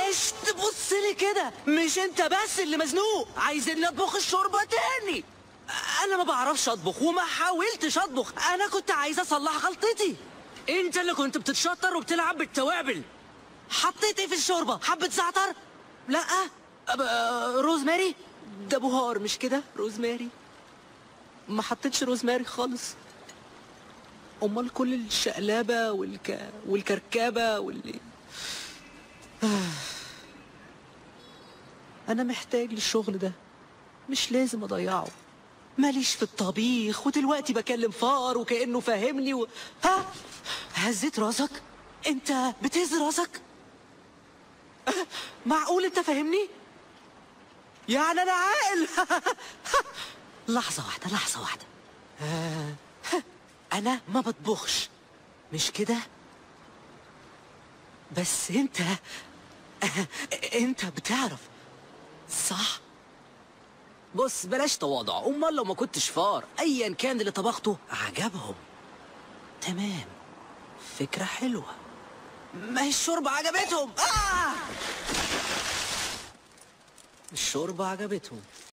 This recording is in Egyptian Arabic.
بلاش تبص لي كده مش انت بس اللي مزنوق عايزين نطبخ الشوربه تاني انا ما بعرفش اطبخ وما حاولتش اطبخ انا كنت عايز اصلح غلطتي انت اللي كنت بتتشطر وبتلعب بالتوابل حطيت ايه في الشوربه حبه زعتر لا أب... آه، روزماري ده بهار مش كده روزماري ما حطيتش روزماري خالص امال كل الشقلابه والك... والكركبه واللي انا محتاج للشغل ده مش لازم اضيعه ماليش في الطبيخ ودلوقتي بكلم فار وكانه فاهمني و... ها هزيت راسك انت بتهز راسك أه، معقول انت فاهمني يعني انا عاقل لحظه واحده لحظه واحده آه، انا ما بطبخش مش كده بس انت انت بتعرف صح بص بلاش تواضع امال لو ما كنتش فار ايا كان اللي طبخته عجبهم تمام فكرة حلوة ما هي الشوربة عجبتهم آه! الشوربة عجبتهم